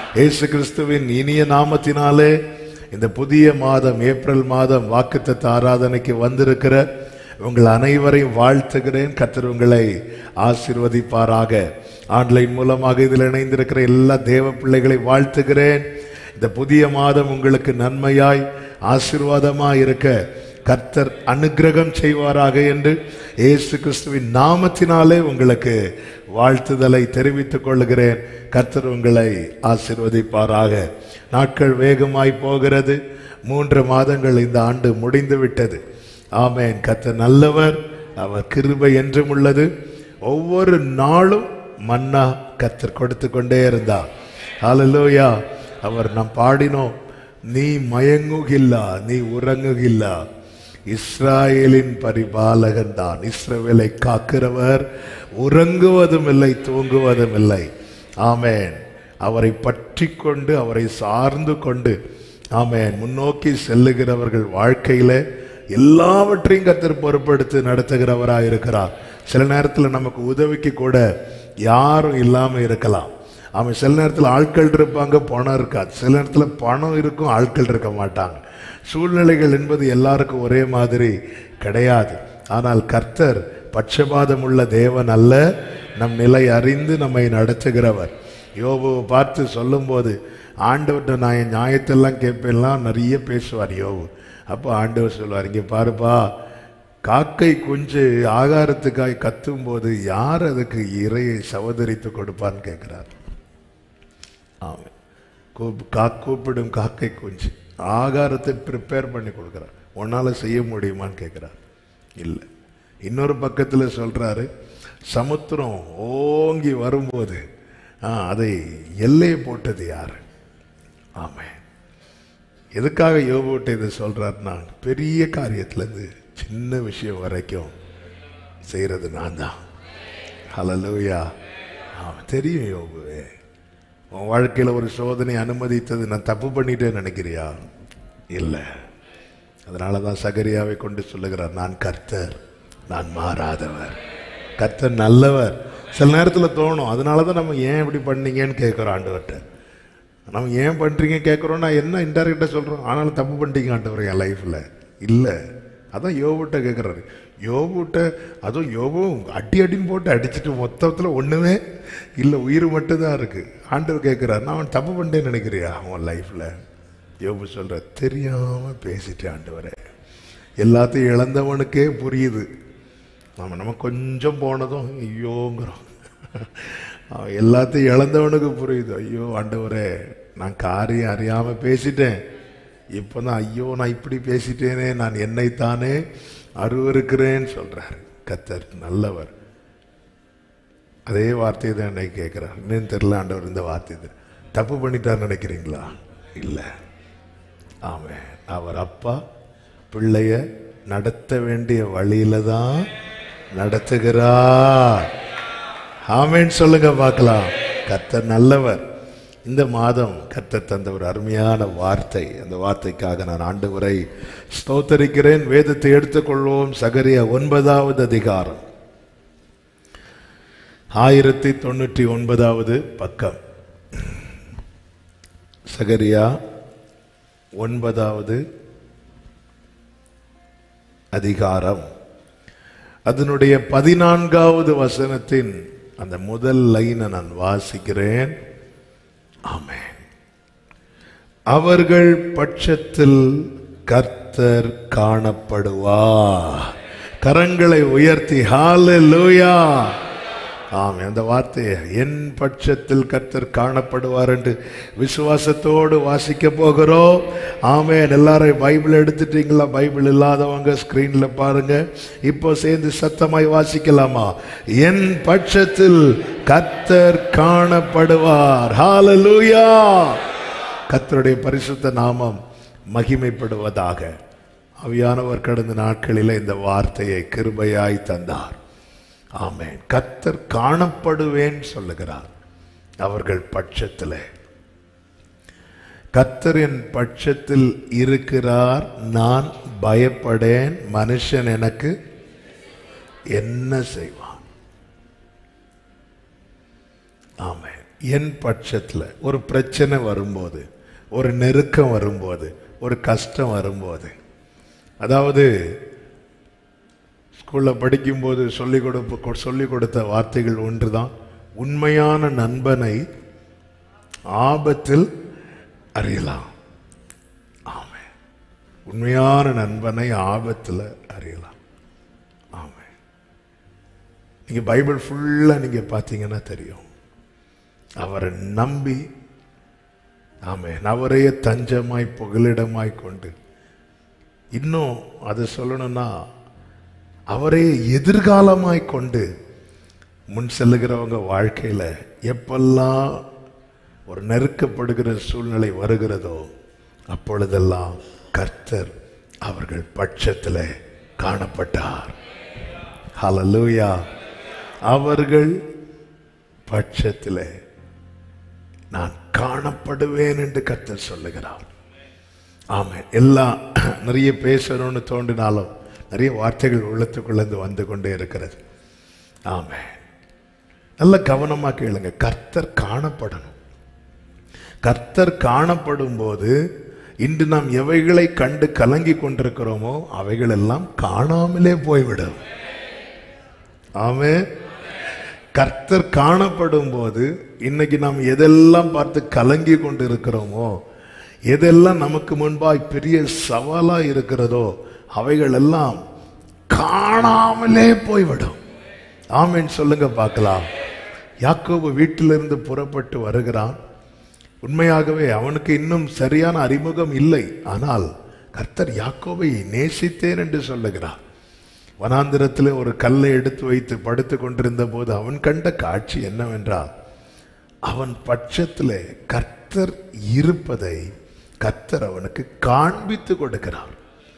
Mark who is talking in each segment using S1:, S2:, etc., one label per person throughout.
S1: இயேசு கிறிஸ்துவின் இனிய நாமத்தினாலே இந்த புதிய மாதம் ஏப்ரல் மாதம் வாக்குத்தத்த ஆராதனைக்கு வந்திருக்கிற உங்கள் அனைவரையும் வாழ்த்துகிறேன் கர்த்தர் உங்களை ஆசீர்வதிப்பாராக ஆன்லைன் மூலமாக இதில் இணைந்திருக்கிற எல்லா தேவ பிள்ளைகளை வாழ்த்துகிறேன் இந்த புதிய மாதம் உங்களுக்கு நன்மையாய் ஆசீர்வாதமாய் இருக்க கர்த்தர் அனுக்கிரகம் செய்வாராக என்று இயேசு கிறிஸ்துவின் நாமத்தினாலே உங்களுக்கு வாழ்த்துதலை தெரிவித்துக் கொள்கிறேன் கர்த்தர் உங்களை ஆசீர்வதிப்பாராக நாட்கள் வேகமாய் போகிறது மூன்று மாதங்கள் இந்த ஆண்டு முடிந்து விட்டது ஆமேன் கர்த்தர் நல்லவர் அவர் கிருபை என்றும் உள்ளது ஒவ்வொரு நாளும் மன்னா கர்த்தர் கொடுத்து கொண்டே இருந்தார் ஹalleluya அவர் நாம் பாடினோம் நீ மயங்குகில்லா நீ உறங்குகில்லா இஸ்ராயேலின் பரிபாலகன் தான் இஸ்ரவேலை காக்கிறவர் உறங்குவதும் இல்லை தூங்குவதும் இல்லை ஆமேன் அவரை பற்றி கொண்டு அவரை சார்ந்து கொண்டு ஆமேன் முன்னோக்கி செல்லுகிறவர்கள் வாழ்க்கையில எல்லாவற்றையும் கத்தர் பொறுப்படுத்தி நடத்துகிறவராக இருக்கிறார் சில நேரத்தில் நமக்கு உதவிக்கு கூட யாரும் இல்லாமல் இருக்கலாம் அவன் சில நேரத்தில் ஆட்கள் இருப்பாங்க பணம் இருக்காது சில நேரத்தில் பணம் இருக்கும் ஆட்கள் இருக்க மாட்டாங்க சூழ்நிலைகள் என்பது எல்லாருக்கும் ஒரே மாதிரி கிடையாது ஆனால் கர்த்தர் பட்சபாதம் உள்ள தேவன் அல்ல நம் நிலை அறிந்து நம்மை நடத்துகிறவர் யோபுவை பார்த்து சொல்லும்போது ஆண்டவர்கிட்ட நான் என் நியாயத்தெல்லாம் கேட்பேன்லாம் நிறைய பேசுவார் யோபு அப்போ ஆண்டவர் சொல்லுவார் இங்கே பாருப்பா காக்கை குஞ்சு ஆகாரத்துக்காய் கத்தும் போது யார் அதுக்கு இறையை சவதரித்து கொடுப்பான்னு கேட்கிறார் ஆமாம் கூப் கா கூப்பிடும் காக்கை குஞ்சு ஆகாரத்தை ப்ரிப்பேர் பண்ணி கொடுக்குறார் உன்னால் செய்ய முடியுமான்னு கேட்குறார் இல்லை இன்னொரு பக்கத்தில் சொல்கிறாரு சமுத்திரம் ஓங்கி வரும்போது ஆ, அதை எல்லையை போட்டது யார் ஆமாம் எதுக்காக யோபுட்ட இதை சொல்கிறாருன்னா பெரிய காரியத்துலேருந்து சின்ன விஷயம் வரைக்கும் செய்கிறது நான் தான் ஹலலூயா அவன் தெரியும் யோபுவே உன் வாழ்க்கையில் ஒரு சோதனை அனுமதித்தது நான் தப்பு பண்ணிட்டேன்னு நினைக்கிறியா இல்லை அதனால தான் சகரியாவை கொண்டு சொல்லுகிறார் நான் கர்த்தர் நான் மாறாதவர் கர்த்தர் நல்லவர் சில நேரத்தில் தோணும் அதனால தான் நம்ம ஏன் இப்படி பண்ணீங்கன்னு கேட்குறோம் ஆண்டவர்கிட்ட நம்ம ஏன் பண்ணுறீங்க கேட்குறோன்னா என்ன இன்டெரக்டாக சொல்கிறோம் ஆனாலும் தப்பு பண்ணிட்டீங்க ஆண்டவர் என் லைஃப்பில் இல்லை அதான் யோபுட்ட கேட்குறாரு யோபுட்ட அதுவும் யோபும் அடி அடின்னு போட்டு அடிச்சுட்டு மொத்தத்தில் ஒன்றுமே இல்லை உயிர் மட்டும்தான் இருக்குது ஆண்டவர் கேட்குறாரு நான் அவன் தப்பு பண்ணிட்டேன்னு நினைக்கிறியா அவன் லைஃப்பில் யோபு சொல்கிற தெரியாமல் பேசிட்டேன் ஆண்டவரே எல்லாத்தையும் இழந்தவனுக்கே புரியுது நம்ம நம்ம கொஞ்சம் போனதும் ஐயோங்கிறோம் அவன் எல்லாத்தையும் இழந்தவனுக்கு புரியுது ஐயோ ஆண்டவரே நான் காரியம் அறியாமல் பேசிட்டேன் இப்போ தான் ஐயோ நான் இப்படி பேசிட்டேனே நான் என்னைத்தானே அருவருக்கிறேன்னு சொல்கிறார் கத்தர் நல்லவர் அதே வார்த்தையை தான் என்னை கேட்குறார் இன்னும் தெரில ஆண்டவர் இந்த வார்த்தை இது தப்பு பண்ணிட்டார் நினைக்கிறீங்களா இல்லை ஆமென் அவர் அப்பா பிள்ளைய நடத்த வேண்டிய வழியில தான் நடத்துகிறார் ஆமென் சொல்லுங்க பார்க்கலாம் கர்த்தர் நல்லவர் இந்த மாதம் கர்த்தர் தந்த ஒரு அருமையான வார்த்தை அந்த வார்த்தைக்காக நான் ஆண்டவரை ஸ்தோத்தரிக்கிறேன் வேதத்தை எடுத்துக்கொள்வோம் சகரியா ஒன்பதாவது அதிகாரம் ஆயிரத்தி தொண்ணூற்றி ஒன்பதாவது பக்கம் சகரியா ஒன்பதாவது அதிகாரம் அதனுடைய பதினான்காவது வசனத்தின் அந்த முதல் லைனை நான் வாசிக்கிறேன் ஆமென் அவர்கள் பட்சத்தில் கர்த்தர் காணப்படுவார் கரங்களை உயர்த்தி ஹalleluya ஆமென் அந்த வார்த்தையை என் பட்சத்தில் கர்த்தர் காணப்படுவார் என்று விசுவாசத்தோடு வாசிக்க போகிறோம் ஆமென் எல்லாரும் பைபிள் எடுத்துட்டீங்களா பைபிள் இல்லாதவங்க ஸ்கிரீன்ல பாருங்க இப்போ சேர்ந்து சத்தமாய் வாசிக்கலாமா என் பட்சத்தில் கர்த்தர் காணப்படுவார் ஹalleluya கர்த்தருடைய பரிசுத்த நாமம் மகிமைப்படுவதாக அவியானவர் கடந்த நாட்களில் இந்த வார்த்தையை கிருபையாய் தந்தார் ஆமென் கர்த்தர் காணப்படுவேன் சொல்லுகிறார் அவர்கள் பட்சத்தில் கர்த்தர் என் பட்சத்தில் இருக்கிறார் நான் பயப்படேன் மனுஷன் எனக்கு என்ன செய்வான் ஆமென் என் பட்சத்தில் ஒரு பிரச்சனை வரும்போது ஒரு நெருக்கம் வரும்போது ஒரு கஷ்டம் வரும்போது அதாவது ஸ்கூலில் படிக்கும்போது சொல்லிக் கொடுப்பு சொல்லிக் கொடுத்த வார்த்தைகள் ஒன்று தான் உண்மையான நண்பனை ஆபத்தில் அறியலாம் ஆமே உண்மையான நண்பனை ஆபத்தில் அறியலாம் ஆமே நீங்க பைபிள் ஃபுல்லா நீங்க பார்த்தீங்கன்னா தெரியும் அவரை நம்பி ஆமே அவரையே தஞ்சமாய் புகலிடமாய் கொண்டு இன்னும் அது சொல்லணும்னா அவரே எதிர்காலமாய் கொண்டு முன் செல்லுகிறவங்க வாழ்க்கையில எப்பெல்லாம் ஒரு நெருக்கப்படுகிற சூழ்நிலை வருகிறதோ அப்பொழுதெல்லாம் கர்த்தர் அவர்கள் பட்சத்தில் காணப்பட்டார் ஹalleluya அவர்கள் பட்சத்தில் நான் காணப்படுவேன் என்று கர்த்தர் சொல்லுகிறார் ஆமென் எல்லாம் நிறைய பேசணும்னு தோன்றினாலும் நிறைய வார்த்தைகள் உள்ளத்துக்குள்ளேருந்து வந்து கொண்டே இருக்கிறது ஆமென் நல்ல கவனமா கேளுங்க கர்த்தர் காணப்படணும் கர்த்தர் காணப்படும் போது இன்று நாம் எவைகளை கண்டு கலங்கி கொண்டிருக்கிறோமோ அவைகள் எல்லாம் காணாமலே போய்விடும் ஆமே கர்த்தர் காணப்படும் போது இன்னைக்கு நாம் எதெல்லாம் பார்த்து கலங்கி கொண்டு இருக்கிறோமோ எதெல்லாம் நமக்கு முன்பாய் பெரிய சவாலா இருக்கிறதோ அவைகள் எல்லாம் காணாமலே போய்விடும் ஆமென் சொல்லுங்க பார்க்கலாம் யாக்கோபு வீட்டிலிருந்து புறப்பட்டு வருகிறான் உண்மையாகவே அவனுக்கு இன்னும் சரியான அறிமுகம் இல்லை ஆனால் கர்த்தர் யாக்கோபை நேசித்தேன் என்று சொல்லுகிறார் வனாந்திரத்தில் ஒரு கல்லை எடுத்து வைத்து படுத்து கொண்டிருந்த போது அவன் கண்ட காட்சி என்னவென்றால் அவன் பட்சத்தில் கர்த்தர் இருப்பதை கர்த்தர் அவனுக்கு காண்பித்து கொடுக்கிறார்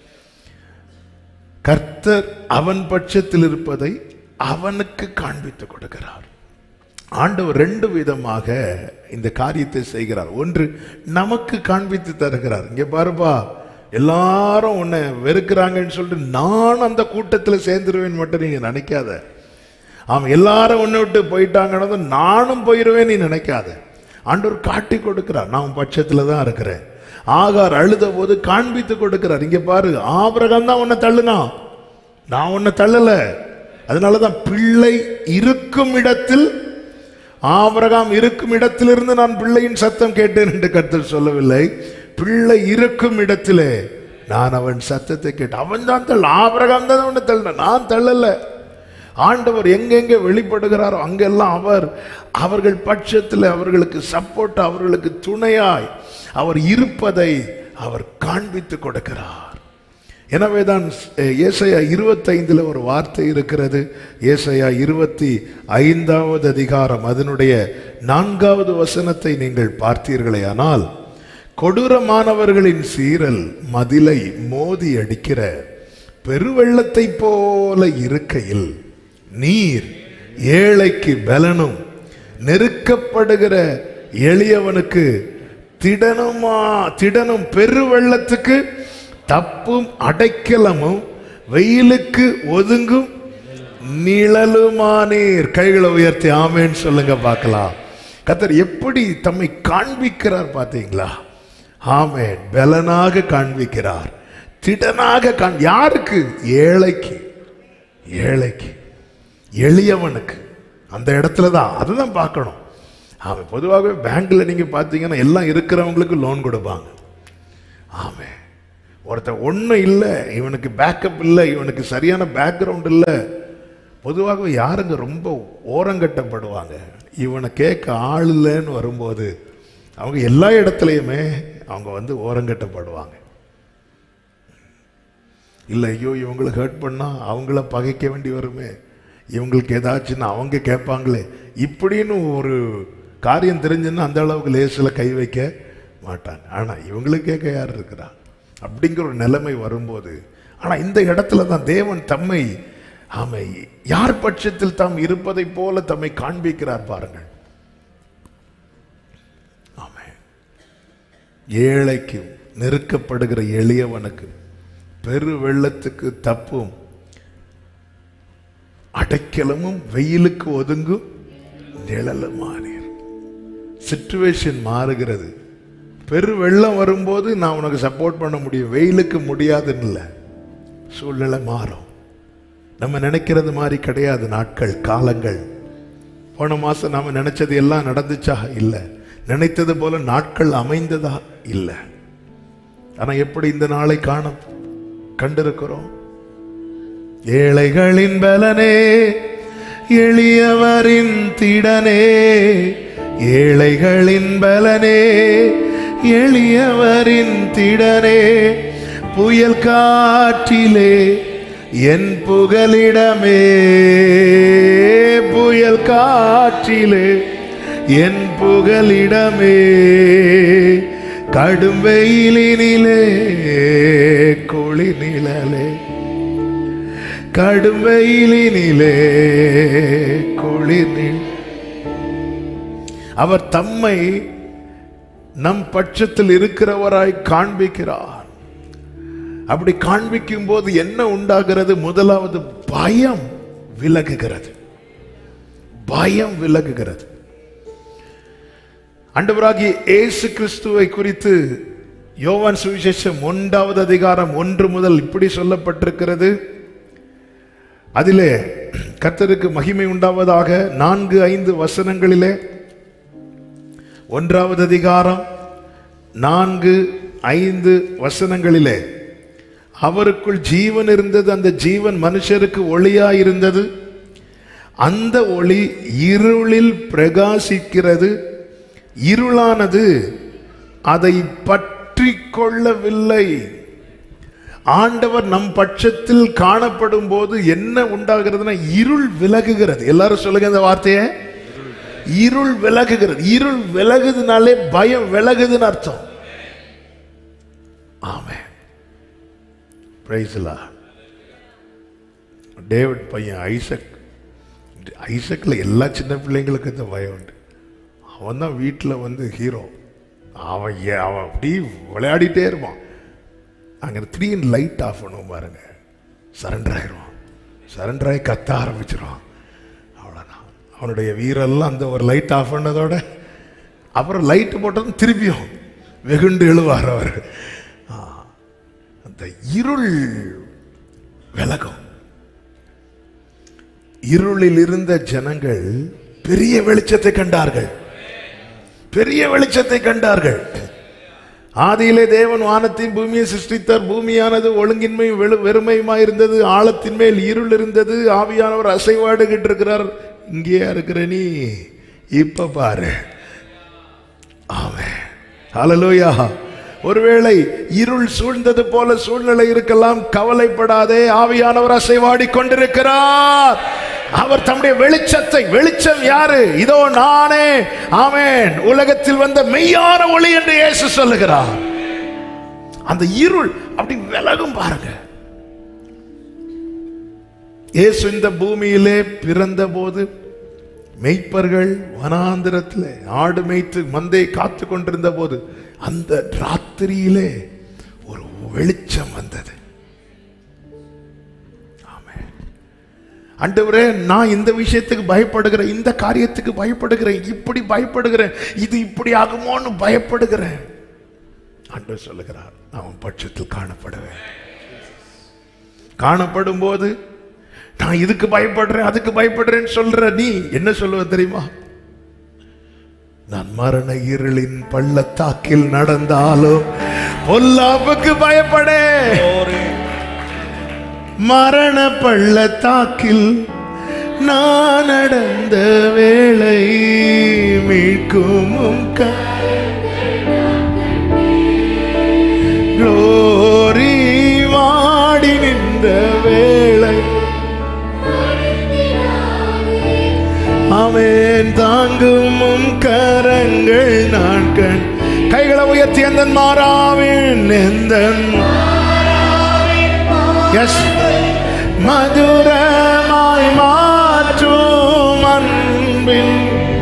S1: கர்த்தர் அவன் பட்சத்தில் இருப்பதை அவனுக்கு காண்பித்து கொடுக்கிறார் ஆண்டவர் ரெண்டு விதமாக இந்த காரியத்தை செய்கிறார் ஒன்று நமக்கு காண்பித்து தருகிறார் இங்க பாருப்பா எல்லாரும் உன்னை வெறுக்கிறாங்கன்னு சொல்லிட்டு நான் அந்த கூட்டத்தில் சேர்ந்துருவேன் மட்டும் நீங்க நினைக்காத அவன் எல்லாரும் உன்னை விட்டு போயிட்டாங்கன்னு நானும் போயிடுவேன் நீ நினைக்காத ஆண்டவர் காட்டி கொடுக்கிறார் நான் உன் பட்சத்துல தான் இருக்கிறேன் ஆகார் அழுத போது காண்பித்து கொடுக்கிறார் இங்க பாரு ஆபரகம் தான் உன்னை தள்ளுனா நான் உன்னை தள்ளல அதனாலதான் பிள்ளை இருக்கும் இடத்தில் ஆபிரகாம் இருக்கும் இடத்திலிருந்து நான் பிள்ளையின் சத்தம் கேட்டேன் என்று கர்த்தர் சொல்லவில்லை பிள்ளை இருக்கும் இடத்திலே நான் அவன் சத்தத்தை கேட்டேன் அவன் தான் தள்ள ஆபிரகாம் தான் அவனை தள்ள நான் தள்ளல ஆண்டவர் எங்கெங்கே வெளிப்படுகிறாரோ அங்கெல்லாம் அவர் அவர்கள் பட்சத்தில் அவர்களுக்கு சப்போர்ட் அவர்களுக்கு துணையாய் அவர் இருப்பதை அவர் காண்பித்து கொடுக்கிறார் எனவேதான் ஏசையா இருபத்தைந்துல ஒரு வார்த்தை இருக்கிறது ஏசையா இருபத்தி ஐந்தாவது அதிகாரம் அதனுடைய நான்காவது வசனத்தை நீங்கள் பார்த்தீர்களே ஆனால் கொடூரமானவர்களின் சீரல் மதிலை மோதி அடிக்கிற பெருவெள்ளத்தை போல இருக்கையில் நீர் ஏழைக்கு பலனும் நெருக்கப்படுகிற எளியவனுக்கு திடனுமா திடனும் பெருவெள்ளத்துக்கு தப்பும் அடைக்கலமும் வெயிலுக்கு ஒதுங்கும் நிழலுமானீர் கைகளை உயர்த்தி ஆமேன்னு சொல்லுங்க பார்க்கலாம் கத்தர் எப்படி தம்மை காண்பிக்கிறார் பார்த்தீங்களா ஆமேன் பலனாக காண்பிக்கிறார் திடனாக காண் யாருக்கு ஏழைக்கு ஏழைக்கு எளியவனுக்கு அந்த இடத்துல தான் அதுதான் பார்க்கணும் அவன் பொதுவாகவே பேங்க்ல நீங்க பார்த்தீங்கன்னா எல்லாம் இருக்கிறவங்களுக்கு லோன் கொடுப்பாங்க ஆமே ஒருத்தன் ஒன்றும் இல்லை இவனுக்கு பேக்கப் இல்லை இவனுக்கு சரியான பேக்ரவுண்ட் இல்லை பொதுவாகவே யாருங்க ரொம்ப ஓரங்கட்டப்படுவாங்க இவனை கேட்க ஆள் இல்லைன்னு வரும்போது அவங்க எல்லா இடத்துலையுமே அவங்க வந்து ஓரங்கட்டப்படுவாங்க இல்லை ஐயோ இவங்களை ஹர்ட் பண்ணா அவங்கள பகைக்க வேண்டி வருமே இவங்களுக்கு ஏதாச்சுன்னா அவங்க கேட்பாங்களே இப்படின்னு ஒரு காரியம் தெரிஞ்சுன்னா அந்த அளவுக்கு லேசில் கை வைக்க மாட்டாங்க ஆனால் இவங்களுக்கு கேட்க யார் இருக்கிறா அப்படிங்கிற ஒரு நிலைமை வரும்போது ஆனால் இந்த இடத்துல தான் தேவன் தம்மை ஆமை யார் பட்சத்தில் தாம் இருப்பதை போல தம்மை காண்பிக்கிறார் பாருங்கள் ஆமை ஏழைக்கு நெருக்கப்படுகிற எளியவனுக்கு பெரு வெள்ளத்துக்கு தப்பும் அடைக்கலமும் வெயிலுக்கு ஒதுங்கும் நிழலுமானீர் சிச்சுவேஷன் மாறுகிறது பெரு வெள்ளம் வரும்போது நான் உனக்கு சப்போர்ட் பண்ண முடியும் வெயிலுக்கு முடியாதுன்னு இல்லை சூழ்நிலை மாறும் நம்ம நினைக்கிறது மாதிரி கிடையாது நாட்கள் காலங்கள் போன மாசம் நாம நினைச்சது எல்லாம் நடந்துச்சா இல்லை நினைத்தது போல நாட்கள் அமைந்ததா இல்லை ஆனா எப்படி இந்த நாளை காண கண்டிருக்கிறோம் ஏழைகளின் பலனே எளியவரின் திடனே ஏழைகளின் பலனே எளியவரின் திடனே புயல் காற்றிலே என் புகலிடமே புயல் காற்றிலே என் புகலிடமே கடும் வெயிலினிலே குளிர் நிழலே கடும் வெயிலினிலே குளிர் நிழ- அவர் தம்மை நம் பட்சத்தில் இருக்கிறவராய் காண்பிக்கிறார் அப்படி காண்பிக்கும் போது என்ன உண்டாகிறது முதலாவது பயம் விலகுகிறது பயம் விலகுகிறது ஆண்டவராகிய இயேசு கிறிஸ்துவை குறித்து யோவான் சுவிசேஷம் ஒன்றாவது அதிகாரம் ஒன்று முதல் இப்படி சொல்லப்பட்டிருக்கிறது அதிலே கர்த்தருக்கு மகிமை உண்டாவதாக நான்கு ஐந்து வசனங்களிலே ஒன்றாவது அதிகாரம் நான்கு ஐந்து வசனங்களிலே அவருக்குள் ஜீவன் இருந்தது அந்த ஜீவன் மனுஷருக்கு ஒளியாய் இருந்தது அந்த ஒளி இருளில் பிரகாசிக்கிறது இருளானது அதை பற்றி கொள்ளவில்லை ஆண்டவர் நம் பட்சத்தில் காணப்படும் போது என்ன உண்டாகிறதுனா இருள் விலகுகிறது எல்லாரும் சொல்லுங்க இந்த வார்த்தையை இருள் விலகுகிறது இருள் விலகுதுனாலே பயம் விலகுதுன்னு அர்த்தம் ஆமே பிரைஸ்லா டேவிட் பையன் ஐசக் ஐசக்ல எல்லா சின்ன பிள்ளைங்களுக்கும் இந்த பயம் உண்டு அவன் தான் வீட்டில் வந்து ஹீரோ அவன் ஏ- அவன் அப்படி விளையாடிட்டே இருப்பான் அங்கே திடீர்னு லைட் ஆஃப் பண்ணுவோம் பாருங்க சரண்டர் ஆயிடுவான் சரண்டர் ஆகி கத்த ஆரம்பிச்சிருவான் அவ்வளோதான் அவனுடைய வீரெல்லாம் அந்த ஒரு லைட் ஆஃப் பண்ணதோட அப்புறம் லைட் போட்டதும் திருப்பியும் வெகுண்டு எழுவார் அவர் ஆ, அந்த இருள் விலகும் இருளில் இருந்த ஜனங்கள் பெரிய வெளிச்சத்தை கண்டார்கள் பெரிய வெளிச்சத்தை கண்டார்கள் ஆதியிலே தேவன் வானத்தையும் பூமியை சிருஷ்டித்தார் பூமியானது ஒழுங்கின்மையும் வெளு வெறுமையுமாய் இருந்தது ஆழத்தின் மேல் இருள் இருந்தது ஆவியானவர் அசைவாடுகிட்டு இருக்கிறார் இங்கேயா இருக்கிற நீ இப்ப பாரு ஆமென் ஹalleluya ஒருவேளை இருள் சூழ்ந்தது போல சூழ்நிலை இருக்கலாம் கவலைப்படாதே ஆவியானவர் அசைவாடி கொண்டிருக்கிறார் அவர் தம்முடைய வெளிச்சத்தை வெளிச்சம் யாரு இதோ நானே ஆமென் உலகத்தில் வந்த மெய்யான ஒளி என்று இயேசு சொல்லுகிறார் அந்த இருள் அப்படி விலகும் பாருங்க இயேசு இந்த பூமியிலே பிறந்த போது மெய்ப்பர்கள் வனாந்திரத்தில் ஆடு மேய்த்து மந்தை காத்து கொண்டிருந்த போது அந்த ராத்திரியிலே ஒரு வெளிச்சம் வந்தது ஆமென். ஆண்டவரே நான் இந்த விஷயத்துக்கு பயப்படுகிறேன் இந்த காரியத்துக்கு பயப்படுகிறேன் இப்படி பயப்படுகிறேன் இது இப்படி ஆகுமோன்னு பயப்படுகிறேன் ஆண்டவர் சொல்லுகிறார் நான் உன் பட்சத்தில் காணப்படுவேன் காணப்படும் போது நான் இதுக்கு பயப்படுறேன் அதுக்கு பயப்படுறேன்னு சொல்ற நீ என்ன சொல்லுவ தெரியுமா நான் மரண இருளின் பள்ளத்தாக்கில் நடந்தாலும் பொல்லாப்புக்கு பயப்படே மரண பள்ளத்தாக்கில் நான் நடந்த வேளை மீட்கும் உம் க- glory வாடி நின்ற வேளை அவன் தாங்கும் உம் கரங்கள் நான் கண் கைகளை உயர்த்தி அந்த மாறாவின் எந்த எஸ் மதுரமாய் மாற்றும் அன்பின்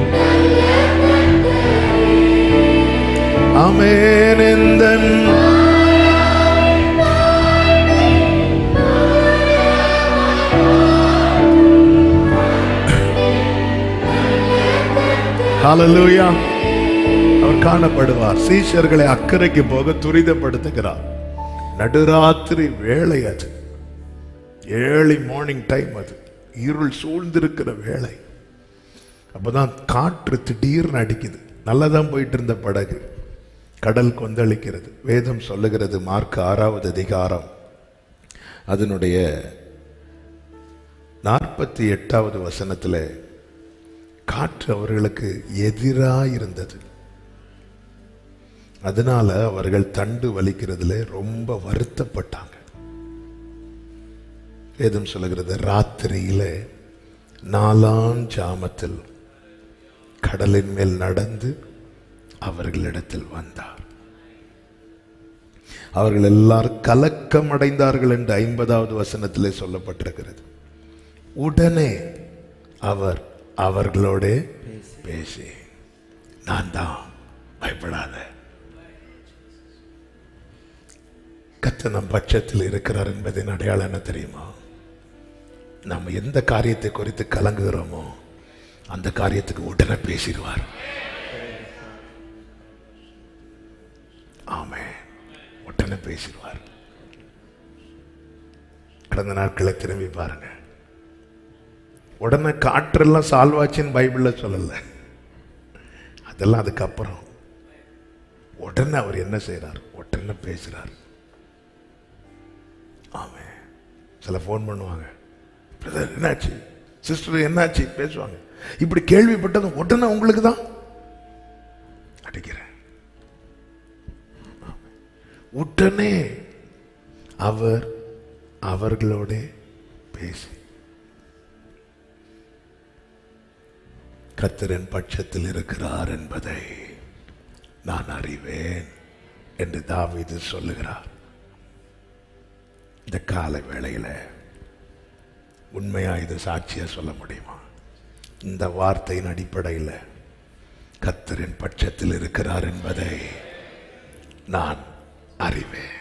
S1: அமேன் எந்தன் Hallelujah. அவர் காணப்படுவார் சீஷர்களை அக்கறைக்கு போக துரிதப்படுத்துகிறார் நடுராத்திரி வேலை அது ஏர்லி மார்னிங் டைம் அது இருள் சூழ்ந்திருக்கிற வேலை அப்பதான் காற்று திடீர்னு அடிக்குது நல்லதான் போயிட்டு இருந்த படகு கடல் கொந்தளிக்கிறது வேதம் சொல்லுகிறது மார்க் ஆறாவது அதிகாரம் அதனுடைய நாற்பத்தி எட்டாவது வசனத்துல காற்று அவர்களுக்கு எதிராக இருந்தது அதனால அவர்கள் தண்டு வலிக்கிறதுல ரொம்ப வருத்தப்பட்டாங்க வேதம் சொல்லுகிறது ராத்திரியில நாலாம் ஜாமத்தில் கடலின் மேல் நடந்து அவர்களிடத்தில் வந்தார் அவர்கள் எல்லாரும் கலக்கம் அடைந்தார்கள் என்று ஐம்பதாவது வசனத்திலே சொல்லப்பட்டிருக்கிறது உடனே அவர் அவர்களோட பேசி நான் தான் பயப்படாத கத்த நம் பட்சத்தில் இருக்கிறார் என்பதின் அடையாளம் என்ன தெரியுமா நம்ம எந்த காரியத்தை குறித்து கலங்குகிறோமோ அந்த காரியத்துக்கு உடனே பேசிடுவார் ஆமே உடனே பேசிடுவார் கடந்த நாட்களை திரும்பி பாருங்க உடனே காற்றெல்லாம் சால்வாச்சின்னு பைபிள்ல சொல்லல அதெல்லாம் அதுக்கப்புறம் உடனே அவர் என்ன செய்றார் உடனே பேசுறார் ஆமே சில ஃபோன் பண்ணுவாங்க பிரதர் என்னாச்சு சிஸ்டர் என்னாச்சு பேசுவாங்க இப்படி கேள்விப்பட்டதும் உடனே உங்களுக்கு தான் அடிக்கிறேன் உடனே அவர் அவர்களோட பேசி கர்த்தரின் பட்சத்தில் இருக்கிறார் என்பதை நான் அறிவேன் என்று தாவீது சொல்லுகிறார் இந்த கால வேளையில உண்மையா இது சாட்சியா சொல்ல முடியுமா இந்த வார்த்தையின் அடிப்படையில் கர்த்தரின் பட்சத்தில் இருக்கிறார் என்பதை நான் அறிவேன்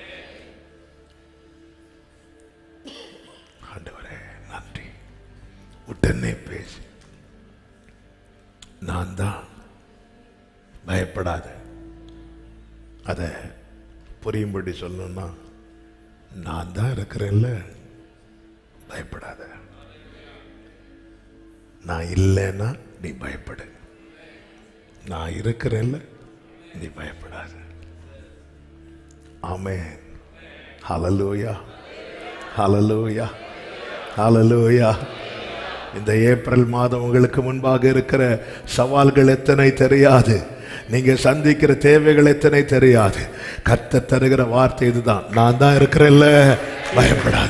S1: ஆண்டவரே நன்றி உடனே பேசி நான் தான் பயப்படாத அதை புரியும்படி சொல்லணும்னா நான் தான் இருக்கிறேன்ல பயப்படாத நான் இல்லைன்னா நீ பயப்படு நான் இருக்கிறேன்ல நீ பயப்படாத ஆமென் ஹalleluya ஹalleluya ஹalleluya இந்த ஏப்ரல் மாதம் உங்களுக்கு முன்பாக இருக்கிற சவால்கள் எத்தனை தெரியாது நீங்க சந்திக்கிற தேவைகள் எத்தனை தெரியாது கத்த தருகிற வார்த்தை இதுதான் நான் தான் இருக்கிறேன்ல பயப்படாத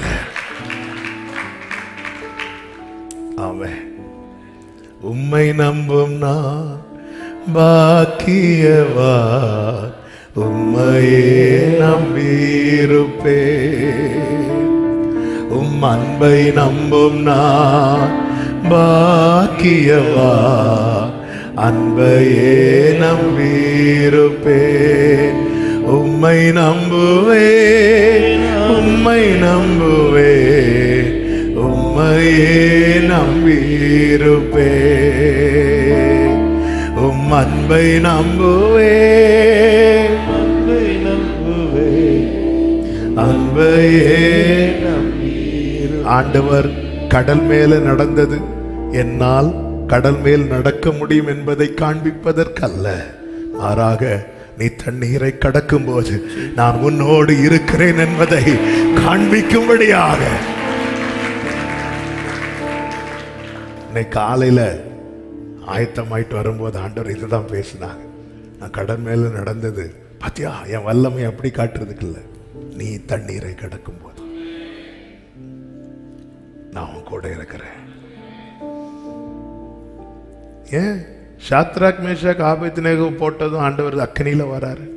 S1: ஆமென் உம்மை நம்பும் நான் பாக்கியவா உம்மையே நம்பியிருப்பேன் உம் அன்பை நம்பும் நான் பாக்கியவா அன்பையே நம்பியிருப்பேன் உம்மை நம்புவே உம்மை நம்புவே உம்மையே நம்பியிருப்பே உம் அன்பை நம்புவே
S2: அன்பை நம்புவே
S1: அன்பையே
S2: நம்பீரு
S1: ஆண்டவர் கடல் மேல நடந்தது என்னால் கடல் மேல் நடக்க முடியும் என்பதை காண்பிப்பதற்கல்ல மாறாக நீ தண்ணீரை கடக்கும் போது நான் உன்னோடு இருக்கிறேன் என்பதை காண்பிக்கும்படியாக இன்னைக்கு காலையில ஆயத்தமாயிட்டு வரும்போது ஆண்டவர் இதுதான் பேசினாங்க நான் கடல் மேல நடந்தது பாத்தியா என் வல்லமை அப்படி காட்டுறதுக்கு இல்ல நீ தண்ணீரை கடக்கும் போது நான் உன் கூட இருக்கிறேன் ஏன் ஷாத்ராக் மேஷாக் ஆபத்தினேகு போட்டதும் ஆண்டவர் அக்கனியில வராரு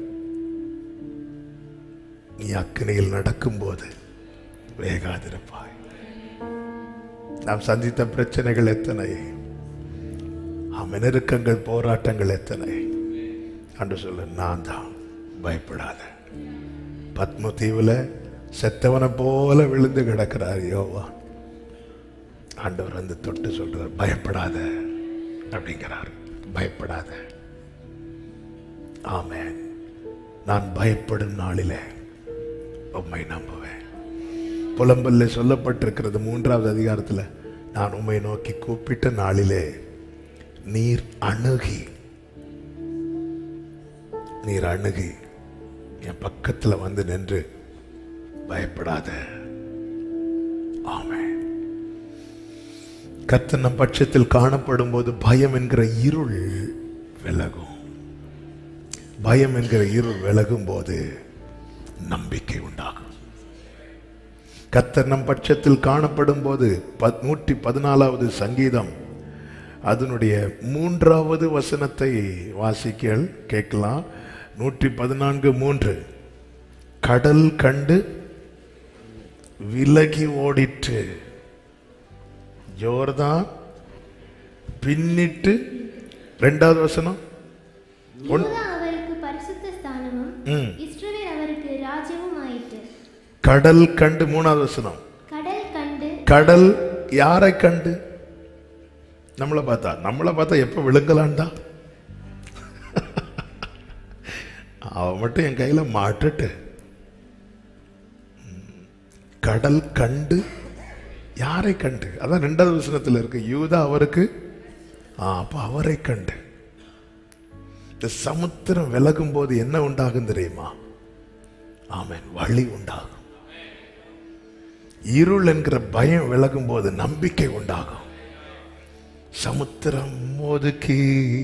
S1: நீ அக்கனியில் நடக்கும்போது வேகாதிருப்பாய் நாம் சந்தித்த பிரச்சனைகள் எத்தனை ஆம், நெருக்கங்கள் போராட்டங்கள் எத்தனை அன்று சொல்ல நான் தான் பயப்படாத பத்ம தீவுல செத்தவனை போல விழுந்து கிடக்கிறார் யோவா ஆண்டவர் வந்து தொட்டு சொல்றார் பயப்படாத அப்படிங்கிறார் பயப்படாத ஆமென் நான் பயப்படும் நாளிலே உம்மை நம்புவேன் புலம்பல்ல சொல்லப்பட்டிருக்கிறது மூன்றாவது அதிகாரத்தில் நான் உம்மை நோக்கி கூப்பிட்ட நாளிலே நீர் அணுகி நீர் அணுகி என் பக்கத்துல வந்து நின்று பயப்படாத ஆமென் கர்த்தர் நம் பட்சத்தில் காணப்படும் போது பயம் என்கிற இருள் விலகும் பயம் என்கிற இருள் விலகும் போது நம்பிக்கை உண்டாகும் கர்த்தர் நம் பட்சத்தில் காணப்படும் போது பத்- நூற்றி பதினாலாவது சங்கீதம் அதனுடைய மூன்றாவது வசனத்தை வாசிக்கல் கேட்கலாம் நூற்றி பதினான்கு மூன்று கடல் கண்டு விலகி ஓடிற்று ஜோர்தான் பின்னிட்டு ரெண்டாவது வசனம் ஒன்-
S3: யூதா அவருக்கு பரிசுத்த ஸ்தானமும்
S1: ம்.
S3: இஸ்ரவேல் அவருக்கு ராஜ்யமும் ஆயிற்று
S1: கடல் கண்டு மூணாவது வசனம்
S3: கடல் கண்டு
S1: கடல் யாரை கண்டு நம்மளை பார்த்தா நம்மளை பார்த்தா எப்ப விழுங்கலான்டா அவன் மட்டும் என் கையில மாட்டுட்டு ம். கடல் கண்டு யாரை கண்டு அதான் ரெண்டாவது வசனத்தில் இருக்கு யூதா அவருக்கு ஆ, அப்ப அவரை கண்டு இந்த சமுத்திரம் விலகும் போது என்ன உண்டாகும் தெரியுமா ஆமென் வழி உண்டாகும் இருள் என்கிற பயம் விலகும் போது நம்பிக்கை உண்டாகும் சமுத்திரம் ஒதுக்கி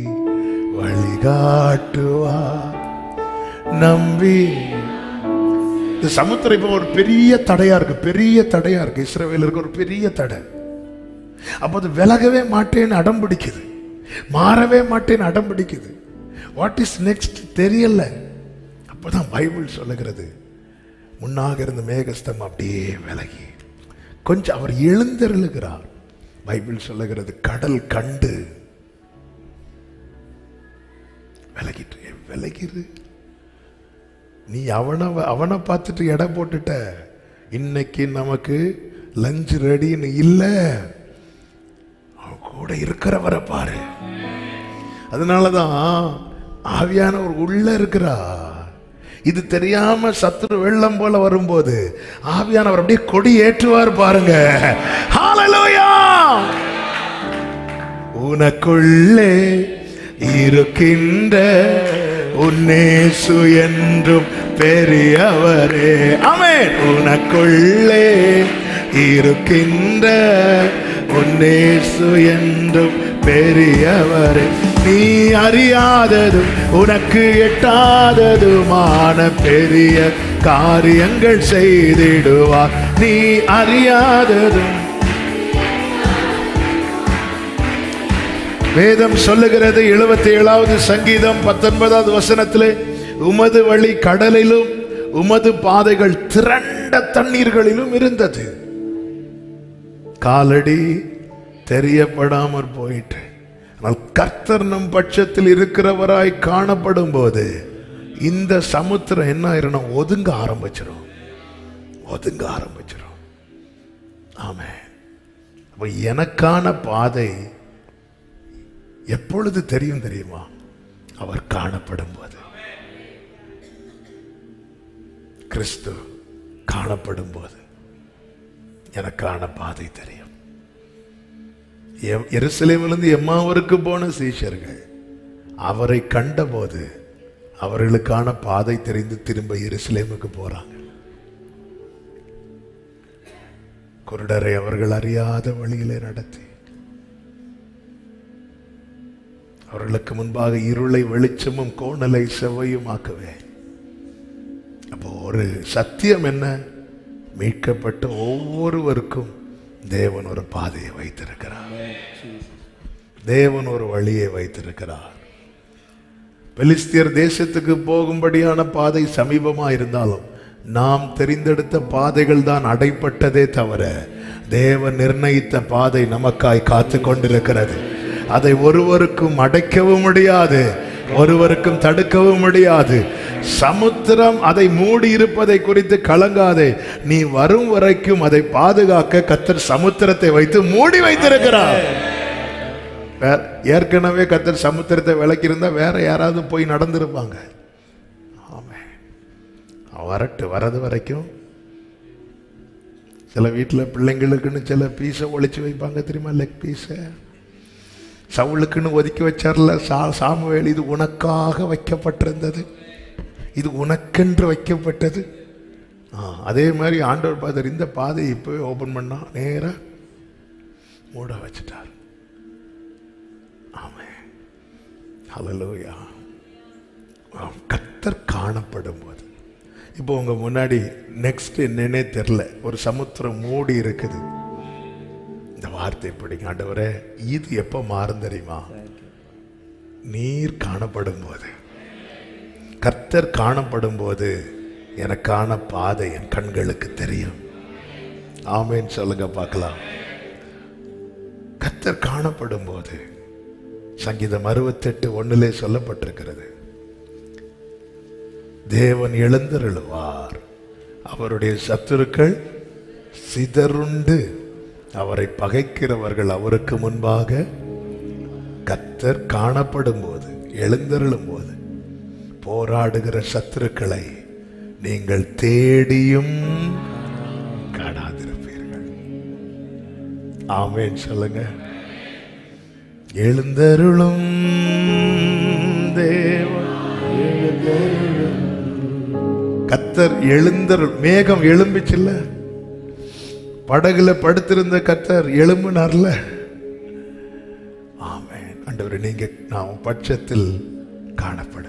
S1: வழிகாட்டுவா நம்பி இந்த சமுத்திரம் இப்ப ஒரு பெரிய தடையா இருக்கு பெரிய தடையா இருக்கு இஸ்ரவேலருக்கு ஒரு பெரிய தடை அப்போ அது விலகவே மாட்டேன்னு அடம் பிடிக்குது மாறவே மாட்டேன்னு அடம் பிடிக்குது வாட் இஸ் நெக்ஸ்ட் தெரியல அப்பதான் பைபிள் சொல்லுகிறது முன்னாக இருந்த மேகஸ்தம் அப்படியே விலகி கொஞ்சம் அவர் எழுந்தருளுகிறார் பைபிள் சொல்லுகிறது கடல் கண்டு விலகிட்டு விலகிரு நீ அவனை அவனை பார்த்துட்டு எடை போட்டுட்ட இன்னைக்கு நமக்கு லஞ்ச் ரெடின்னு இல்லை அவன் கூட இருக்கிறவரை பாரு அதனாலதான் ஆவியானவர் உள்ள இருக்கிறா இது தெரியாம சத்துரு வெள்ளம் போல வரும்போது ஆவியானவர் அப்படியே கொடி ஏற்றுவார் பாருங்க ஹalleluya உனக்குள்ளே இருக்கின்ற உன்னேசு என்றும் பெரியவரே ஆமென் உனக்குள்ளே இருக்கின்ற உன்னேசு என்றும் பெரியவரே நீ அறியாததும் உனக்கு எட்டாததுமான பெரிய காரியங்கள் செய்திடுவார் நீ அறியாததும் வேதம் சொல்லுகிறது எழுபத்தி ஏழாவது சங்கீதம் பத்தொன்பதாவது வசனத்திலே உமது வழி கடலிலும் உமது பாதைகள் திரண்ட தண்ணீர்களிலும் இருந்தது காலடி தெரியப்படாமற் போயிட்டு ஆனால் கர்த்தர் நம் பட்சத்தில் இருக்கிறவராய் காணப்படும் போது இந்த சமுத்திரம் என்ன ஆயிரும் ஒதுங்க ஆரம்பிச்சிடும் ஒதுங்க ஆரம்பிச்சிடும் ஆமே அப்ப எனக்கான பாதை எப்பொழுது தெரியும் தெரியுமா அவர் காணப்படும் போது கிறிஸ்து காணப்படும் போது எனக்கான பாதை தெரியும் எம்- எருசலேமிலிருந்து எம்மாவருக்கு போன சீஷர்கள் அவரை கண்டபோது அவர்களுக்கான பாதை தெரிந்து திரும்ப எருசலேமுக்கு போறாங்க குருடரை அவர்கள் அறியாத வழியிலே நடத்தி அவர்களுக்கு முன்பாக இருளை வெளிச்சமும் கோணலை செவ்வையும் ஆக்குவேன் அப்போ ஒரு சத்தியம் என்ன மீட்கப்பட்ட ஒவ்வொருவருக்கும் தேவன் ஒரு பாதையை வைத்திருக்கிறார் தேவன் ஒரு வழியை வைத்திருக்கிறார் பெலிஸ்தியர் தேசத்துக்கு போகும்படியான பாதை சமீபமா இருந்தாலும் நாம் தெரிந்தெடுத்த பாதைகள் தான் அடைப்பட்டதே தவிர தேவன் நிர்ணயித்த பாதை நமக்காய் காத்து கொண்டிருக்கிறது அதை ஒருவருக்கும் அடைக்கவும் முடியாது ஒருவருக்கும் தடுக்கவும் முடியாது சமுத்திரம் அதை மூடி இருப்பதை குறித்து கலங்காதே நீ வரும் வரைக்கும் அதை பாதுகாக்க கத்தர் சமுத்திரத்தை வைத்து மூடி வைத்திருக்கிறார் வேற ஏற்கனவே கத்தர் சமுத்திரத்தை விளக்கியிருந்தா வேற யாராவது போய் நடந்திருப்பாங்க ஆமே வரட்டு வரது வரைக்கும் சில வீட்டில் பிள்ளைங்களுக்குன்னு சில பீஸை ஒளிச்சு வைப்பாங்க தெரியுமா லெக் பீஸை சவுளுக்குன்னு ஒதுக்கி வச்சார்ல சா சாமுவேல் இது உனக்காக வைக்கப்பட்டிருந்தது இது உனக்கென்று வைக்கப்பட்டது ஆ, அதே மாதிரி ஆண்டவர் பாதர் இந்த பாதையை இப்பவே ஓபன் பண்ணா நேரா மூட வச்சுட்டார் ஆமே ஹalleluya ஆம், கர்த்தர் காணப்படும் போது இப்போ உங்க முன்னாடி நெக்ஸ்ட் என்னன்னே தெரில ஒரு சமுத்திரம் மூடி இருக்குது இந்த வார்த்தை படிங்க ஆண்டவரே இது எப்போ மாறும் தெரியுமா நீர் காணப்படும் போது கர்த்தர் காணப்படும் போது எனக்கான பாதை என் கண்களுக்கு தெரியும் ஆமேன்னு சொல்லுங்க பார்க்கலாம் கர்த்தர் காணப்படும் போது சங்கீதம் அறுபத்தெட்டு ஒண்ணுலே சொல்லப்பட்டிருக்கிறது தேவன் எழுந்தருளுவார் அவருடைய சத்துருக்கள் சிதறுண்டு அவரை பகைக்கிறவர்கள் அவருக்கு முன்பாக கத்தர் காணப்படும் போது எழுந்தருளும் போது போராடுகிற சத்துருக்களை நீங்கள் தேடியும் காணாதிருப்பீர்கள் ஆமேன் சொல்லுங்க எழுந்தருளும் தேவன் கத்தர் எழுந்தருள் மேகம் எழும்பிச்சுல்ல படகுல படுத்திருந்த கத்தர் எழும்பினார்ல ஆமென் ஆண்டவரே நீங்க நான் உன் பட்சத்தில் காணப்படுவேன்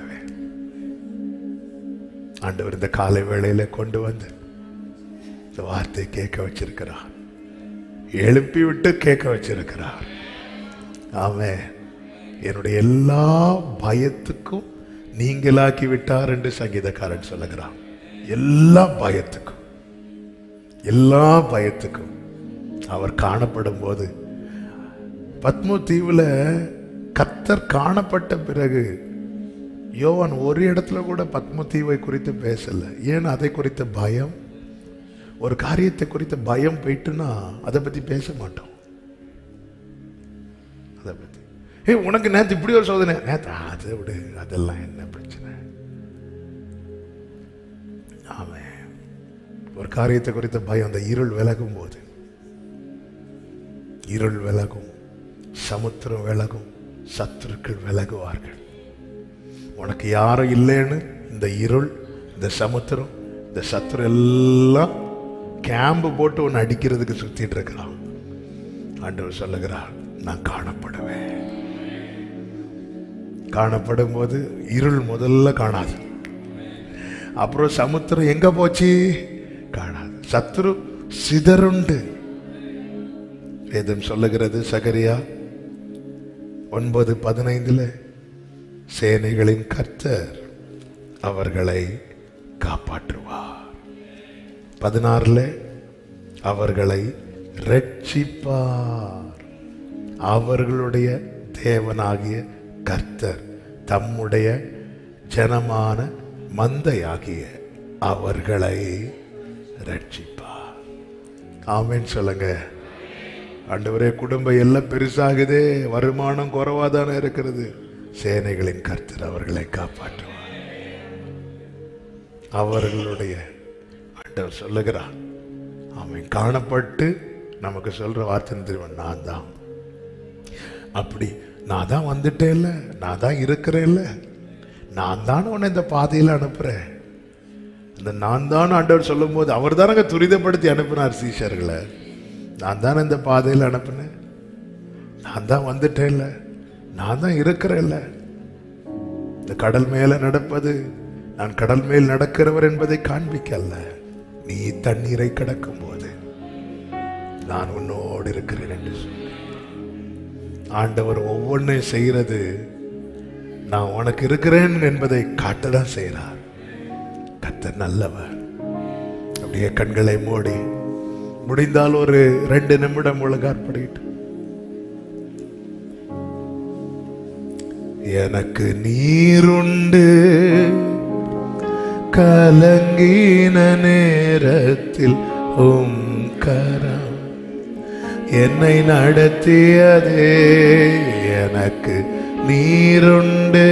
S1: ஆண்டவர் இந்த காலை வேளையில கொண்டு வந்து இந்த வார்த்தையை கேட்க வச்சிருக்கிறார் எழுப்பி விட்டு கேட்க வச்சிருக்கிறார் ஆமே என்னுடைய எல்லா பயத்துக்கும் நீங்களாக்கி விட்டார் என்று சங்கீதக்காரன் சொல்லுகிறான் எல்லா பயத்துக்கும் எல்லா பயத்துக்கும் அவர் காணப்படும் போது பத்மு தீவுல கத்தர் காணப்பட்ட பிறகு யோவான் ஒரு இடத்துல கூட பத்ம தீவை குறித்து பேசல ஏன் அதை குறித்த பயம் ஒரு காரியத்தை குறித்த பயம் போயிட்டுன்னா அதை பத்தி பேச மாட்டோம் அதை பத்தி ஏய் உனக்கு நேத்து இப்படி ஒரு சோதனை நேத்து அதை விடு அதெல்லாம் என்ன பிரச்சனை ஆமே ஒரு காரியத்தை குறித்த பயம் அந்த இருள் விலகும் போது இருள் விலகும் சமுத்திரம் விலகும் சத்துருக்கள் விலகுவார்கள் உனக்கு யாரும் இல்லைன்னு இந்த இருள் இந்த சமுத்திரம் இந்த சத்துரு எல்லாம் கேம்பு போட்டு உன்னை அடிக்கிறதுக்கு சுத்திட்டு இருக்கிறான் ஆண்டவர் சொல்லுகிறார் நான் காணப்படுவேன் காணப்படும் போது இருள் முதல்ல காணாது அப்புறம் சமுத்திரம் எங்க போச்சு காணாது சத்துரு சிதறுண்டு வேதம் சொல்லுகிறது சகரியா ஒன்பது பதினைந்துல சேனைகளின் கர்த்தர் அவர்களை காப்பாற்றுவார் பதினாறுல அவர்களை ரட்சிப்பார் அவர்களுடைய தேவனாகிய கர்த்தர் தம்முடைய ஜனமான மந்தையாகிய அவர்களை ரட்சிப்பார் ஆமென் சொல்லுங்க ஆண்டவரே குடும்பம் எல்லாம் பெருசாகுதே வருமானம் குறைவா தானே இருக்கிறது சேனைகளின் கர்த்தர் அவர்களை காப்பாற்றுவார் அவர்களுடைய ஆண்டவர் சொல்லுகிறார் அவன் காணப்பட்டு நமக்கு சொல்ற வார்த்தை தெரியுமா நான் தான் அப்படி நான் தான் வந்துட்டேன்ல நான் தான் இருக்கிறேன்ல நான் தான் உன்னை இந்த பாதையில் அனுப்புறேன் இந்த நான் தான் ஆண்டவர் சொல்லும்போது அவர் தானங்க துரிதப்படுத்தி அனுப்பினார் சீஷர்களை நான் தான் இந்த பாதையில் அனுப்பினேன் நான் தான் வந்துட்டேன்ல நான் தான் இருக்கிறேன்ல இந்த கடல் மேல நடப்பது நான் கடல் மேல் நடக்கிறவர் என்பதை காண்பிக்கல்ல நீ தண்ணீரை கடக்கும் போது நான் உன்னோடு இருக்கிறேன் என்று சொன்னார். ஆண்டவர் ஒவ்வொன்றையும் செய்கிறது நான் உனக்கு இருக்கிறேன் என்பதை காட்டதான் செய்கிறார் கர்த்தர் நல்லவர் அப்படியே கண்களை மூடி முடிந்தால் ஒரு ரெண்டு நிமிடம் ஒழுங்காற்படிட்டு எனக்கு நீருண்டு கலங்கின நேரத்தில் உம் கரம் என்னை நடத்தியதே எனக்கு நீருண்டு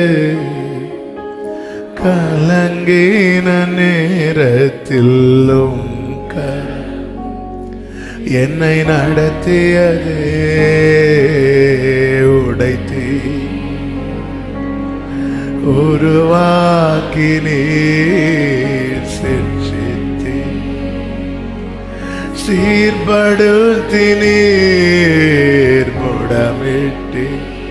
S1: கலங்கின நேரத்திலும் கரம் என்னை நடத்தியதே உடைத்தீ உருவாக்கி நீர் செஞ்சித்தீ சீர்படுத்தி நீர் முடமிட்டி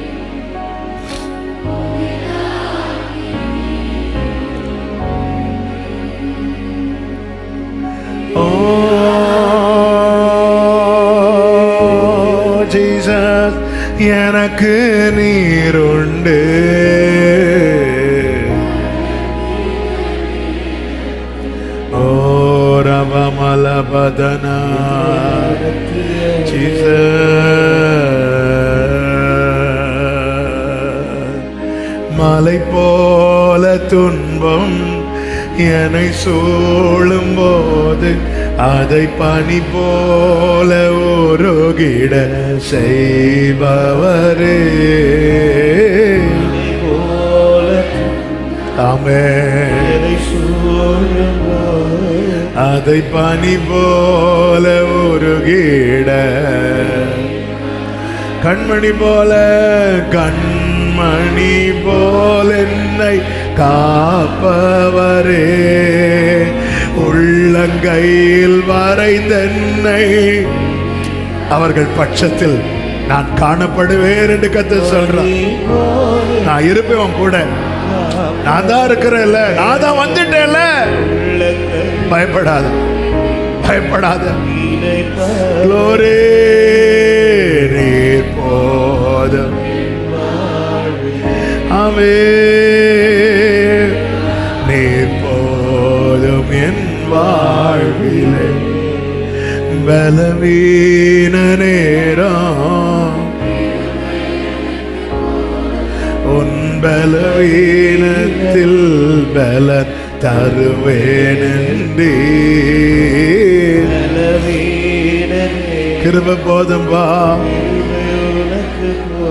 S1: ஓ ஜீசஸ் எனக்கு நீருண்டு ஓ ரவமலபதனா ஜீசஸ் மலை போல துன்பம் என்னை சூழும் போது அதை பனி போல உருகிட செய்பவரே
S2: போல
S1: ஆமே
S2: என்னை சூழும்போது
S1: அதை பனி போல உருகிட கண்மணி போல கண்மணி போல என்னை காப்பவரே உள்ளங்கையில் வரைந்தென்னை அவர்கள் பட்சத்தில் நான் காணப்படுவேன் என்று கத்த சொல்றான் நான் இருப்பேன் உன் கூட நான் தான் இருக்கிறேன்ல நான் தான் வந்துட்டேன்ல பயப்படாத பயப்படாத Glory, நீர் போதும் அவே நீர் போதும் என் வாழ்விலே பலவீன நேரம் உன் பலவீனத்தில் பல தருவேனே கிருப போதும் வா
S2: உனக்கு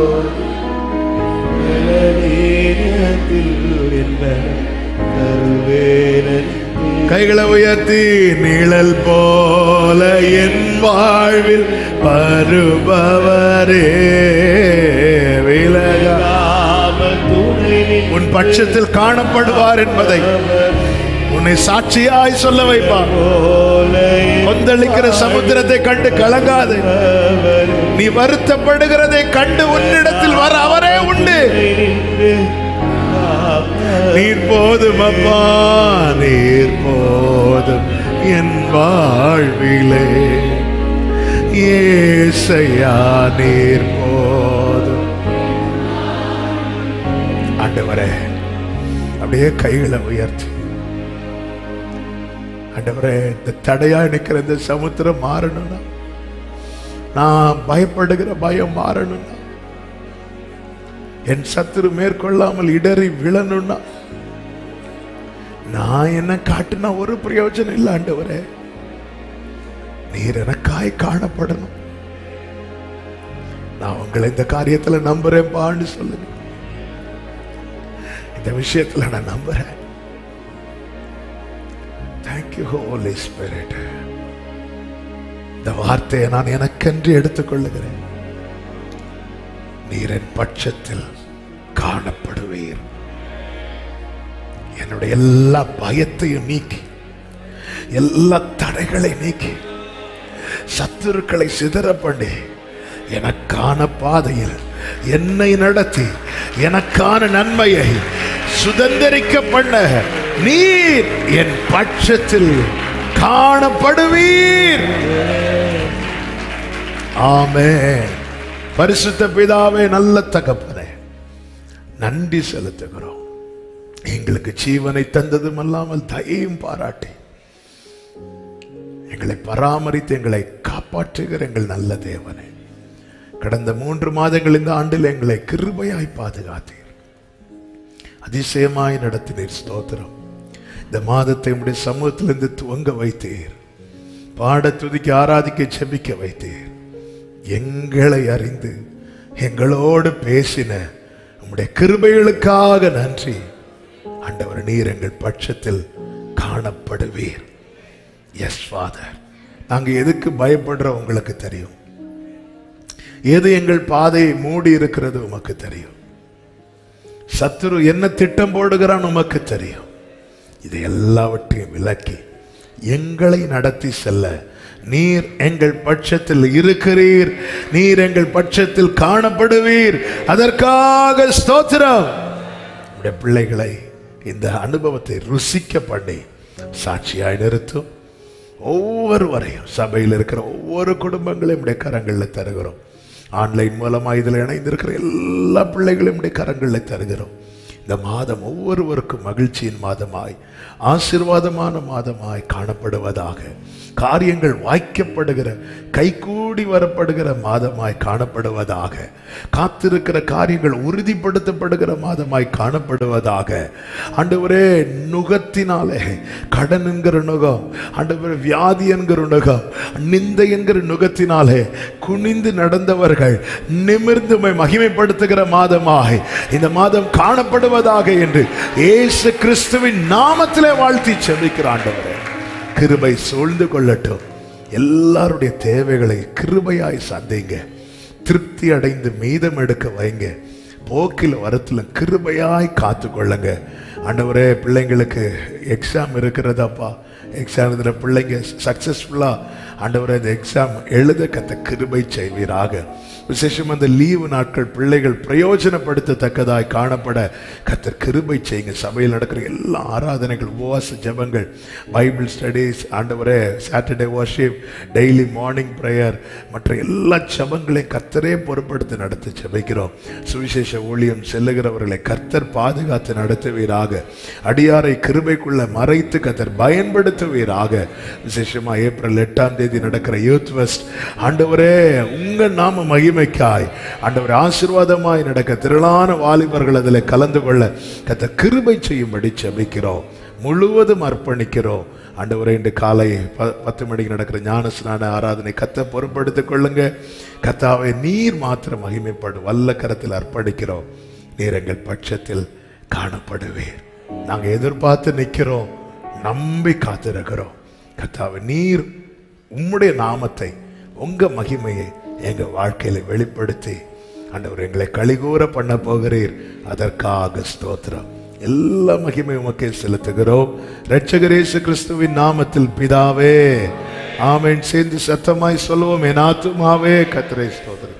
S2: தருவேன்
S1: கைகளை உயர்த்தி நிழல் போல என் வாழ்வில் வருபவரே விலகா உன் பட்சத்தில் காணப்படுவார் என்பதை உன்னை சாட்சியாய் சொல்ல வைப்பார் கொந்தளிக்கிற சமுத்திரத்தை கண்டு கலங்காது நீ வருத்தப்படுகிறதை கண்டு உன்னிடத்தில் வர அவரே உண்டு நீர் போதும் அப்பா நீர் போதும் என் வாழ்விலே ஏசையா நீர் போதும் ஆண்டவரே அப்படியே கைகளை உயர்த்தி ஆண்டவரே இந்த தடையா நிக்கிற இந்த சமுத்திரம் மாறணும்னா நான் பயப்படுகிற பயம் மாறணும்னா என் சத்துரு மேற்கொள்ளாமல் இடறி விழணும்னா நான் என்ன காட்டுனா ஒரு பிரயோஜனம் இல்லை ஆண்டவரே நீர் எனக்காய் காணப்படணும் நான் உங்களை இந்த காரியத்துல நம்புறேன் பான்னு சொல்லுங்க இந்த விஷயத்துல நான் நம்புறேன் தேங்க்யூ ஹோலி ஸ்பிரிட் இந்த வார்த்தையை நான் எனக்கென்று எடுத்துக்கொள்ளுகிறேன் நீர் என் பட்சத்தில் காணப்படுவீர் என்னுடைய எல்லா பயத்தையும் நீக்கி எல்லா தடைகளை நீக்கி சத்துருக்களை சிதற பண்ணி எனக்கான பாதையில் என்னை நடத்தி எனக்கான நன்மையை சுதந்திரிக்க பண்ண நீர் என் பட்சத்தில் காணப்படுவீர் ஆமே பரிசுத்த பிதாவே நல்ல தகப்பனே நன்றி செலுத்துகிறோம் எங்களுக்கு ஜீவனை தந்ததும் அல்லாமல் தயையும் பாராட்டி எங்களை பராமரித்து எங்களை காப்பாற்றுகிற எங்கள் நல்ல தேவனே கடந்த மூன்று மாதங்கள் இந்த ஆண்டில் எங்களை கிருபையாய் பாதுகாத்தீர் அதிசயமாய் நடத்தினீர் ஸ்தோத்திரம் இந்த மாதத்தை உடைய சமூகத்திலிருந்து துவங்க வைத்தீர் பாட துதிக்க ஆராதிக்க செபிக்க வைத்தீர் எங்களை அறிந்து எங்களோடு பேசின உம்முடைய கிருபைகளுக்காக நன்றி ஆண்டவர் நீர் எங்கள் பட்சத்தில் காணப்படுவீர் எஸ் ஃபாதர் நாங்க எதுக்கு பயப்படுறோம் உங்களுக்கு தெரியும் எது எங்கள் பாதையை மூடி இருக்கிறது உமக்கு தெரியும் சத்துரு என்ன திட்டம் போடுகிறான் உமக்கு தெரியும் இது எல்லாவற்றையும் விலக்கி எங்களை நடத்தி செல்ல நீர் எங்கள் பட்சத்தில் இருக்கிறீர் நீர் எங்கள் பட்சத்தில் காணப்படுவீர் அதற்காக ஸ்தோத்திரம் உடைய பிள்ளைகளை இந்த அனுபவத்தை ருசிக்க பண்ணி சாட்சியாய் நிறுத்தும் ஒவ்வொருவரையும் சபையில் இருக்கிற ஒவ்வொரு குடும்பங்களையும் உடைய கரங்களில் தருகிறோம் ஆன்லைன் மூலமாக இதில் இணைந்திருக்கிற எல்லா பிள்ளைகளையும் உடைய கரங்களில் தருகிறோம் இந்த மாதம் ஒவ்வொருவருக்கும் மகிழ்ச்சியின் மாதமாய் ஆசீர்வாதமான மாதமாய் காணப்படுவதாக காரியங்கள் வாய்க்கப்படுகிற கைகூடி வரப்படுகிற மாதமாய் காணப்படுவதாக காத்திருக்கிற காரியங்கள் உறுதிப்படுத்தப்படுகிற மாதமாய் காணப்படுவதாக ஆண்டவரே நுகத்தினாலே கடன் என்கிற நுகம் ஆண்டவரே வியாதி என்கிற நுகம் நிந்தை என்கிற நுகத்தினாலே குனிந்து நடந்தவர்கள் நிமிர்ந்து உம்மை மகிமைப்படுத்துகிற மாதமாய் இந்த மாதம் காணப்படுவதாக என்று இயேசு கிறிஸ்துவின் நாமத்திலே வாழ்த்தி செபிக்கிற ஆண்டவரே கிருபை சூழ்ந்து கொள்ளட்டும் எல்லாருடைய தேவைகளை கிருபையாய் சந்தைங்க திருப்தி அடைந்து மீதம் எடுக்க வைங்க போக்கில் வரத்துல கிருபையாய் காத்து கொள்ளுங்க ஆண்டவரே பிள்ளைங்களுக்கு எக்ஸாம் இருக்கிறதாப்பா எக்ஸாம் இதில் பிள்ளைங்க சக்ஸஸ்ஃபுல்லாக ஆண்டவரே இந்த எக்ஸாம் எழுத கத்த கிருபை செய்வீராக விசேஷம் அந்த லீவு நாட்கள் பிள்ளைகள் பிரயோஜனப்படுத்தத்தக்கதாய் காணப்பட கத்தர் கிருபை செய்யுங்க சபையில் நடக்கிற எல்லா ஆராதனைகள் உபவாச ஜெபங்கள் பைபிள் ஸ்டடீஸ் ஆண்டவரே Saturday worship daily morning prayer மற்ற எல்லா ஜெபங்களையும் கர்த்தரே பொறுப்படுத்தி நடத்தி ஜெபிக்கிறோம் சுவிசேஷ ஊழியம் செல்லுகிறவர்களை கர்த்தர் பாதுகாத்து நடத்துவீராக அடியாரை கிருபைக்குள்ள மறைத்து கர்த்தர் பயன்படுத்துவீராக விசேஷமா ஏப்ரல் எட்டாம் தேதி நடக்கிற யூத் வெஸ்ட் ஆண்டவரே உங்க நாம மகிமைக்காய் ஆண்டவர் ஆசீர்வாதமாய் நடக்க திரளான வாலிபர்கள் அதில் கலந்து கொள்ள கத்த கிருபை செய்யும்படி செபிக்கிறோம் முழுவதும் அர்ப்பணிக்கிறோம் ஆண்டவரே இன்று காலை ப- பத்து மணிக்கு நடக்கிற ஞான ஸ்நான ஆராதனை கத்த பொறுப்படுத்திக் கொள்ளுங்க கத்தாவை நீர் மாத்திரம் மகிமைப்படும் வல்ல கரத்தில் அர்ப்பணிக்கிறோம் நீர் எங்கள் பட்சத்தில் காணப்படுவீர் நாங்க எதிர்பார்த்து நிக்கிறோம் நம்பி காத்திருக்கிறோம் கத்தாவை நீர் உம்முடைய நாமத்தை உங்க மகிமையை எங்க வாழ்க்கையில வெளிப்படுத்தி ஆண்டவர் எங்களை கலிகூற பண்ண போகிறீர் அதற்காக ஸ்தோத்திரம் எல்லா மகிமை உமக்கே செலுத்துகிறோம் இரட்சகர் இயேசு கிறிஸ்துவின் நாமத்தில் பிதாவே ஆமென் சேர்ந்து சத்தமாய் சொல்லுவோம் என் ஆத்துமாவே கத்திரை ஸ்தோத்திரம்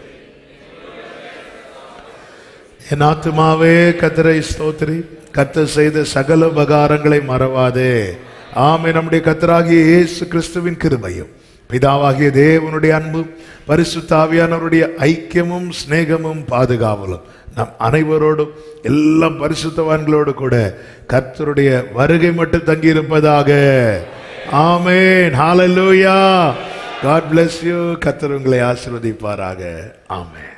S1: என் ஆத்துமாவே கத்தரை ஸ்தோத்திரி கர்த்தர் செய்த சகல உபகாரங்களை மறவாதே ஆமே நம்முடைய கத்தராகிய இயேசு கிறிஸ்துவின் கிருபையும் பிதாவாகிய தேவனுடைய அன்பும் பரிசுத்தாவியானவருடைய ஐக்கியமும் சிநேகமும் பாதுகாவலும் நம் அனைவரோடும் எல்லா பரிசுத்தவான்களோடு கூட கர்த்தருடைய வருகை மட்டும் தங்கியிருப்பதாக ஆமேன் ஹalleluya God bless you கர்த்தர் உங்களை ஆசீர்வதிப்பாராக ஆமென்